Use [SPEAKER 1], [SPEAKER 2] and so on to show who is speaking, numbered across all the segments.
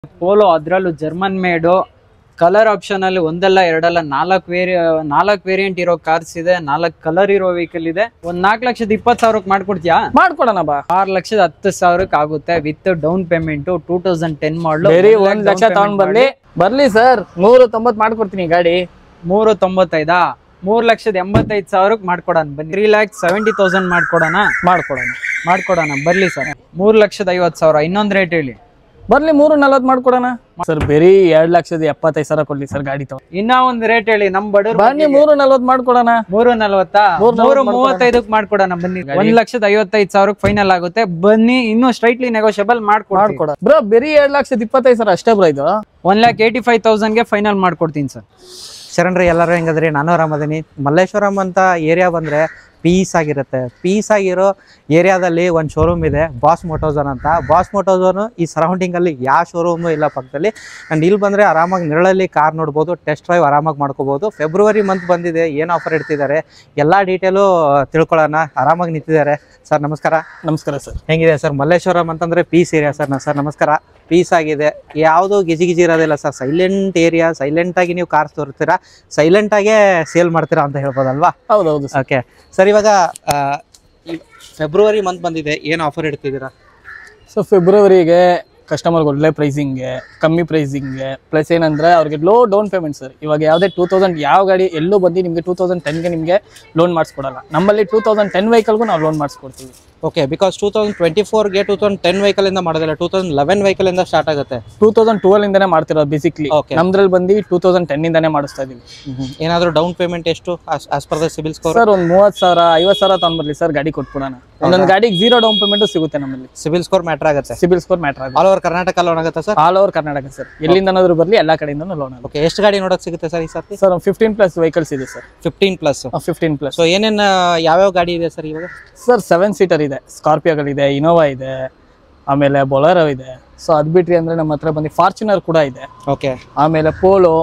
[SPEAKER 1] Polo ಅದ್ರಲ್ಲೂ German ಮೇಡು colour option ಅಲ್ಲಿ ಒಂದಲ್ಲ ಎರಡಲ್ಲ ನಾಲ್ಕು ವೇರಿ ನಾಲ್ಕು ವೇರಿಯಂಟ್ ಇರೋ ಕಾರ್ಸ್ ಇದೆ ನಾಲ್ಕು ಕಲರ್ ಇರೋ ವೆಹಿಕಲ್ ಇದೆ ಒಂದ್ ನಾಲ್ಕು ಲಕ್ಷದ ಇಪ್ಪತ್ತು ಸಾವಿರಕ್ಕೆ ಮಾಡ್ಕೊಡ್ತೀಯಾ
[SPEAKER 2] ಮಾಡ್ಕೊಡೋಣ ಬಾ
[SPEAKER 1] ಆರು ಲಕ್ಷದ ಹತ್ತು ಸಾವಿರಕ್ಕೆ ಆಗುತ್ತೆ with down payment two thousand ten ಮಾಡಲು
[SPEAKER 2] ಬೇರೆ ಒಂದ್ ಲಕ್ಷ ತಗೊಂಡ್ ಬರ್ಲಿ ಬರ್ಲಿ ಸರ್ ನೂರು ತೊಂಬತ್ ಮಾಡ್ಕೊಡ್ತೀನಿ ಗಾಡಿ
[SPEAKER 1] ಮೂರು ತೊಂಬತ್ತೈದಾ ಮೂರ್ ಲಕ್ಷದ ಎಂಬತ್ತೈದು ಸಾವಿರಕ್ಕೆ ಮಾಡ್ಕೊಡೋಣ ಬನ್ನಿ ತ್ರೀ ಲ್ಯಾಕ್ ಸೆವೆಂಟಿ ತೌಸಂಡ್ ಮಾಡ್ಕೊಡೋಣ
[SPEAKER 2] ಮಾಡ್ಕೊಡೋಣ
[SPEAKER 1] ಮಾಡ್ಕೊಡೋಣ ಬರ್ಲಿ ಸರ್ ಮೂರ್ ಲಕ್ಷದ ಐವತ್ತು ಸಾವಿರ ಇನ್ನೊಂದ್ ರೇಟ್ ಹೇಳಿ
[SPEAKER 2] ಬರ್ಲಿ ಮೂರು ನಲ್ವತ್ ಮಾಡ್ಕೊಡೋಣ ಸರ್ ಬರೀ ಎರಡ್ ಲಕ್ಷದ ಎಪ್ಪತ್ತೈದು ಸಾವಿರ ಕೊಡ್ಲಿ ಸರ್ ಗಾಡಿ ತಗೊಂಡು
[SPEAKER 1] ಇನ್ನ ಒಂದ್ ರೇಟ್ ಹೇಳಿ ನಮ್ ಬಡವ್ರ
[SPEAKER 2] ಬನ್ನಿ ಮೂರು ನಲ್ವತ್ ಮಾಡ್ಕೊಡೋಣ
[SPEAKER 1] ಮೂರು ನಲ್ವತ್ತಾ
[SPEAKER 2] ಮೂರು
[SPEAKER 1] ಮೂರು
[SPEAKER 2] ನಲ್ವತ್ತು
[SPEAKER 1] ಮೂವತ್ತೈದಕ್ಕೆ ಮಾಡ್ಕೊಡೋಣ ಬನ್ನಿ ಒಂದ್ ಲಕ್ಷದ ಐವತ್ತೈದು ಸಾವಿರಕ್ಕೆ ಫೈನಲ್ ಆಗುತ್ತೆ ಬನ್ನಿ ಇನ್ನೂ ಸ್ಟ್ರೈಟ್ಲಿ ನೆಗೋಷಿಯಬಲ್ ಮಾಡ್ಕೊಡ್ತೀನಿ
[SPEAKER 2] ಮಾಡ್ಕೊಡ ಬ್ರೋ ಬರೀ ಎರಡ್ ಲಕ್ಷದ ಇಪ್ಪತ್ತೈದು ಸಾವಿರ ಅಷ್ಟೇ ಬ್ರೋ ಇದು
[SPEAKER 1] ಒನ್ ಲ್ಯಾಕ್ ಏಯ್ಟಿ ಫೈವ್ ತೌಸಂಡ್ಗೆ ಫೈನಲ್ ಮಾಡ್ಕೊಡ್ತೀನಿ ಸರ್
[SPEAKER 3] ಶರಣ್ರಿ ಎಲ್ಲರೂ ಹೆಂಗದ್ರಿ ನಾನು ಆರಾಮದೀನಿ ಮಲ್ಲೇಶ್ವರಂ ಅಂತ ಏರಿಯಾ ಬಂದರೆ ಪೀಸ್ ಆಗಿರುತ್ತೆ ಪೀಸ್ ಆಗಿರೋ ಏರಿಯಾದಲ್ಲಿ ಒಂದು ಶೋರೂಮ್ ಇದೆ ಬಾಸ್ ಮೋಟೋಝೋನ್ ಅಂತ ಬಾಸ್ ಮೋಟೋಝೋನು ಈ ಸರೌಂಡಿಂಗಲ್ಲಿ ಯಾವ ಶೋರೂಮು ಇಲ್ಲ ಪಕ್ಕದಲ್ಲಿ ಆ್ಯಂಡ್ ಇಲ್ಲಿ ಬಂದರೆ ಆರಾಮಾಗಿ ನೆರಳಲ್ಲಿ ಕಾರ್ ನೋಡ್ಬೋದು ಟೆಸ್ಟ್ ಡ್ರೈವ್ ಆರಾಮಾಗಿ ಮಾಡ್ಕೋಬೋದು ಫೆಬ್ರವರಿ ಮಂತ್ ಬಂದಿದೆ ಏನು ಆಫರ್ ಇಡ್ತಿದ್ದಾರೆ ಎಲ್ಲ ಡೀಟೇಲು ತಿಳ್ಕೊಳ್ಳೋಣ ಆರಾಮಾಗಿ ನಿಂತಿದ್ದಾರೆ ಸರ್ ನಮಸ್ಕಾರ
[SPEAKER 2] ನಮಸ್ಕಾರ ಸರ್
[SPEAKER 3] ಹೆಂಗಿದೆ ಸರ್ ಮಲ್ಲೇಶ್ವರಂ ಅಂತಂದ್ರೆ ಪೀಸ್ ಏರಿಯಾ ಸರ್ ಸರ್ ನಮಸ್ಕಾರ ಪೀಸ್ ಆಗಿದೆ ಯಾವುದು ಗಿಜಿ ಗಿಜಿ ಇರೋದಿಲ್ಲ ಸರ್ ಸೈಲೆಂಟ್ ಏರಿಯಾ ಸೈಲೆಂಟ್ ಆಗಿ ನೀವು ಕಾರ್ಸ್ ತೋರಿಸ್ತೀರಾ ಸೈಲೆಂಟ್ ಆಗೇ ಸೇಲ್ ಮಾಡ್ತೀರಾ ಅಂತ ಹೇಳ್ಬೋದಲ್ವಾ
[SPEAKER 2] ಹೌದೌದು ಸರ್
[SPEAKER 3] ಓಕೆ ಸರ್ ಇವಾಗ ಆ, ಈ ಫೆಬ್ರವರಿ ಮಂತ್ ಬಂದಿದೆ ಏನು ಆಫರ್ ಇಡ್ತಿದ್ದೀರಾ
[SPEAKER 2] ಸೊ ಫೆಬ್ರವರಿಗೆ ಕಸ್ಟಮರ್ಗೆ ಒಳ್ಳೆ ಪ್ರೈಸಿಂಗ್ಗೆ ಕಮ್ಮಿ ಪ್ರೈಸಿಂಗ್ಗೆ ಪ್ಲಸ್ ಏನಂದ್ರೆ ಅವ್ರಿಗೆ ಲೋ ಡೌನ್ ಪೇಮೆಂಟ್ ಸರ್ ಇವಾಗ ಯಾವುದೇ ಟೂ ತೌಸಂಡ್ ಯಾವ ಗಾಡಿ ಎಲ್ಲೂ ಬಂದು ನಿಮಗೆ ಟೂ ತೌಸಂಡ್ ಟೆನ್ಗೆ ನಿಮಗೆ ಲೋನ್ ಮಾಡಿಸ್ಕೊಡಲ್ಲ ನಮ್ಮಲ್ಲಿ ಟೂ ತೌಸಂಡ್ ಟೆನ್ ವೆಹಿಕಲ್ಗೂ ನಾವು ಲೋನ್ ಮಾಡಿಸ್ಕೊಡ್ತೀವಿ
[SPEAKER 3] okay because two thousand twenty ಫೋರ್ಗೆ ಟೂ ತೌಸಂಡ್ ಟೆನ್ ವೆಹಿಕಲಿಂದ ಮಾಡೋದಿಲ್ಲ ಟೂ ತೌಸಂಡ್ ಲೆವೆನ್ ವೆಹಿಕಲಿಂದ ಸ್ಟಾರ್ಟ್ ಆಗುತ್ತೆ
[SPEAKER 2] ಟೂ ತೌಸಂಡ್ ಟ್ವೆಲ್ ಇಂದಾನೆ ಮಾಡ್ತಿರೋದು ಬೇಸಿಕ್ಲಿ
[SPEAKER 3] Okay.
[SPEAKER 2] ನಮ್ದ್ರಲ್ಲಿ ಬಂದು ಟೂ ತೌಸಂಡ್ ಟೆನ್ ಇಂದಾನೆ ಮಾಡಿಸ್ತಾ ಇದೀವಿ
[SPEAKER 3] ಏನಾದರೂ ಡೌನ್ ಪೇಮೆಂಟ್ ಎಷ್ಟು as per the CIBIL score
[SPEAKER 2] sir ಒಂದು ಮೂವತ್ತು ಸಾವಿರ ಐವತ್ತು ಸಾವಿರ ತಗೊಂಡ್ಬರ್ಲಿ ಸರ್ ಗಾಡಿ ಕೊಟ್ಬಿಡೋಣ ಒಂದೊಂದು ಗಾಡಿಗೆ ಜೀರೋ ಡೌನ್ ಪೇಮೆಂಟ್ ಸಿಗುತ್ತೆ ನಮ್ಮಲ್ಲಿ
[SPEAKER 3] ಸಿಬಿಲ್ ಸ್ಕೋರ್ ಮ್ಯಾಟ್ರ್ ಆಗುತ್ತೆ
[SPEAKER 2] ಸಿಬಿಲ್ ಸ್ಕೋರ್ ಮ್ಯಾಟರ್ ಆಗುತ್ತೆ
[SPEAKER 3] ಆಲ್ ಓವರ್ ಕರ್ನಾಟಕ ಲೋನ್ ಆಗುತ್ತೆ sir
[SPEAKER 2] all over Karnataka sir ಎಲ್ಲಿಂದನಾದ್ರೂ ಬರಲಿ ಎಲ್ಲ ಕಡೆಯಿಂದನೂ ಲೋನ್ ಆಗುತ್ತೆ
[SPEAKER 3] ಓಕೆ ಎಷ್ಟು ಗಾಡಿ ನೋಡೋಕೆ ಸಿಗುತ್ತೆ ಸರ್ ಈ ಸರ್ತಿ
[SPEAKER 2] ಸರ್ ಫಿಫ್ಟೀನ್ ಪ್ಲಸ್ ವೆಹಿಕಲ್ಸ್ ಇದೆ sir
[SPEAKER 3] fifteen plus
[SPEAKER 2] fifteen plus
[SPEAKER 3] so ಏನೇನು ಯಾವ್ಯಾವ ಗಾಡಿ ಇದೆ ಸರ್ ಇವಾಗ
[SPEAKER 2] ಸರ್ ಸೆವೆನ್ ಸೀಟರ್ ಇದೆ ಸ್ಕಾರ್ಪಿಯೋಗಳಿದೆ ಇನೋವಾ ಇದೆ ಆಮೇಲೆ ಬೊಲಾರೋ ಇದೆ ಸೊ ಅದು ಬಿಟ್ರಿ ಅಂದರೆ ನಮ್ಮ ಹತ್ರ ಬಂದು ಫಾರ್ಚುನರ್ ಕೂಡ ಇದೆ
[SPEAKER 3] ಓಕೆ
[SPEAKER 2] ಆಮೇಲೆ ಪೋಲೋ